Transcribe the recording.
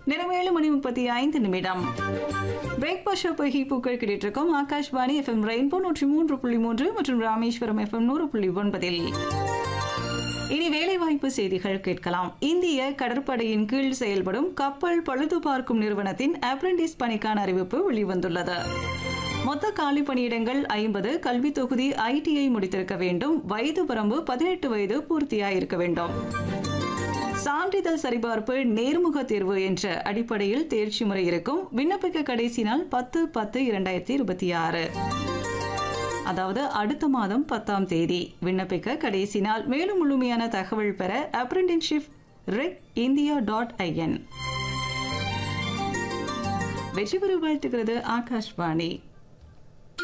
நேரம் ஏழு மணி முப்பத்தி ஐந்து நிமிடம் பிரேக்பாஸ்ட் ஷோ பகி பூக்கள் கிடைத்திருக்கும் ஆகாஷ்வாணி எஃப்எம் ரெயின்போ நூற்றி மூன்று புள்ளி மூன்று மற்றும் ராமேஸ்வரம் எஃப்எம் நூறு புள்ளி ஒன்பதில் இனி வேலைவாய்ப்பு செய்திகள் கேட்கலாம் இந்திய கடற்படையின் கீழ் செயல்படும் கப்பல் பழுது பார்க்கும் நிறுவனத்தின் அப்ரெண்டிஸ் பணிக்கான அறிவிப்பு வெளிவந்துள்ளது மொத்த காலி பணியிடங்கள் ஐம்பது கல்வி தொகுதி ஐடிஐ முடித்திருக்க வேண்டும் வயது வரம்பு பதினெட்டு வயது பூர்த்தியாயிருக்க வேண்டும் சான்றிதழ் சரிபார்ப்பு நேர்முக தேர்வு என்ற அடிப்படையில் தேர்ச்சி முறை இருக்கும் விண்ணப்பிக்க கடைசி நாள் பத்து பத்து இரண்டாயிரத்தி இருபத்தி ஆறு அதாவது அடுத்த மாதம் பத்தாம் தேதி விண்ணப்பிக்க கடைசி நாள் மேலும் முழுமையான தகவல் பெற apprenticeship reg India dot IN வெற்றி பெற வாழ்த்துகிறது ஆகாஷ்வாணி